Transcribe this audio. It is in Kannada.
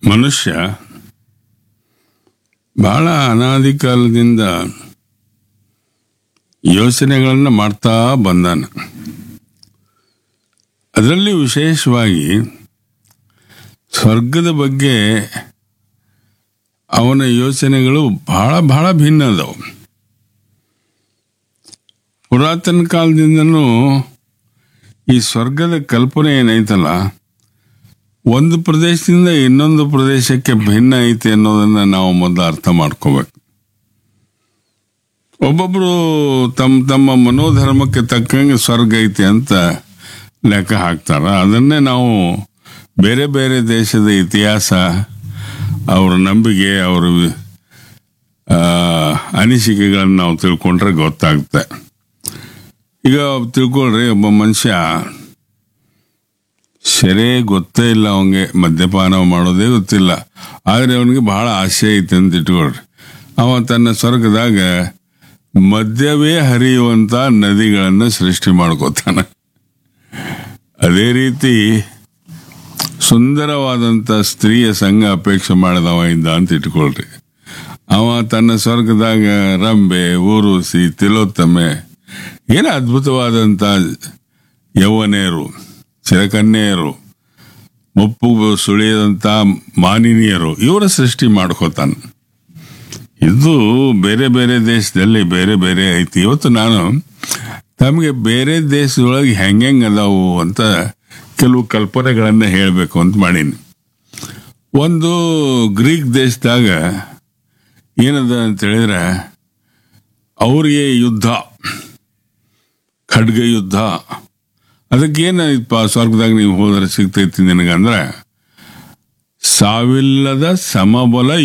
ಮನುಷ್ಯ ಬಹಳ ಅನಾದಿ ಕಾಲದಿಂದ ಯೋಚನೆಗಳನ್ನು ಮಾಡ್ತಾ ಬಂದಾನ ಅದರಲ್ಲಿ ವಿಶೇಷವಾಗಿ ಸ್ವರ್ಗದ ಬಗ್ಗೆ ಅವನ ಯೋಚನೆಗಳು ಬಹಳ ಬಹಳ ಭಿನ್ನ ಅದಾವು ಪುರಾತನ ಕಾಲದಿಂದನೂ ಈ ಸ್ವರ್ಗದ ಕಲ್ಪನೆ ಏನೈತಲ್ಲ ಒಂದು ಪ್ರದೇಶದಿಂದ ಇನ್ನೊಂದು ಪ್ರದೇಶಕ್ಕೆ ಭಿನ್ನ ಐತಿ ಅನ್ನೋದನ್ನ ನಾವು ಮೊದಲು ಅರ್ಥ ಮಾಡ್ಕೋಬೇಕು ಒಬ್ಬೊಬ್ರು ತಮ್ಮ ತಮ್ಮ ಮನೋಧರ್ಮಕ್ಕೆ ತಕ್ಕಂಗೆ ಸ್ವರ್ಗ ಐತಿ ಅಂತ ಲೆಕ್ಕ ಹಾಕ್ತಾರ ಅದನ್ನೇ ನಾವು ಬೇರೆ ಬೇರೆ ದೇಶದ ಇತಿಹಾಸ ಅವ್ರ ನಂಬಿಕೆ ಅವ್ರ ಆ, ಅನಿಸಿಕೆಗಳನ್ನು ನಾವು ತಿಳ್ಕೊಂಡ್ರೆ ಗೊತ್ತಾಗುತ್ತೆ ಈಗ ತಿಳ್ಕೊಳ್ರಿ ಒಬ್ಬ ಮನುಷ್ಯ ಸೆರೆ ಗೊತ್ತೇ ಇಲ್ಲ ಅವನಿಗೆ ಮದ್ಯಪಾನ ಮಾಡೋದೇ ಗೊತ್ತಿಲ್ಲ ಆದರೆ ಅವನಿಗೆ ಬಹಳ ಆಸೆ ಐತೆ ಅಂತ ಇಟ್ಕೊಳ್ರಿ ಅವ ತನ್ನ ಸ್ವರ್ಗದಾಗ ಮದ್ಯವೇ ಹರಿಯುವಂತ ನದಿಗಳನ್ನು ಸೃಷ್ಟಿ ಮಾಡ್ಕೋತಾನ ಅದೇ ರೀತಿ ಸುಂದರವಾದಂಥ ಸ್ತ್ರೀಯ ಸಂಘ ಅಪೇಕ್ಷೆ ಮಾಡಿದವ ಇದ್ದ ಅಂತ ಇಟ್ಕೊಳ್ರಿ ಅವ ತನ್ನ ಸ್ವರ್ಗದಾಗ ರಂಬೆ ಊರುಸಿ ತಿಲೋತ್ತಮೆ ಏನು ಅದ್ಭುತವಾದಂಥ ಯೌವನೆಯರು ಚಿರಕನ್ಯೆಯರು ಮುಪ್ಪು ಸುಳಿಯದಂಥ ಮಾನಿನಿಯರು ಇವರ ಸೃಷ್ಟಿ ಮಾಡ್ಕೋತಾನ ಇದು ಬೇರೆ ಬೇರೆ ದೇಶದಲ್ಲಿ ಬೇರೆ ಬೇರೆ ಐತಿ ಇವತ್ತು ನಾನು ತಮಗೆ ಬೇರೆ ದೇಶದೊಳಗೆ ಹೆಂಗೆಂಗ್ ಅದಾವು ಅಂತ ಕೆಲವು ಕಲ್ಪನೆಗಳನ್ನು ಹೇಳಬೇಕು ಅಂತ ಮಾಡೀನಿ ಒಂದು ಗ್ರೀಕ್ ದೇಶದಾಗ ಏನದ ಅಂತ ಹೇಳಿದ್ರೆ ಅವರಿಗೆ ಯುದ್ಧ ಖಡ್ಗ ಯುದ್ಧ ಅದಕ್ಕೇನಪ್ಪ ಸ್ವರ್ಗದಾಗ ನೀವು ಹೋದ್ರೆ ಸಿಗ್ತೈತಿ ನಿನಗಂದ್ರೆ ಸಾವಿಲ್ಲದ ಸಮಬಲ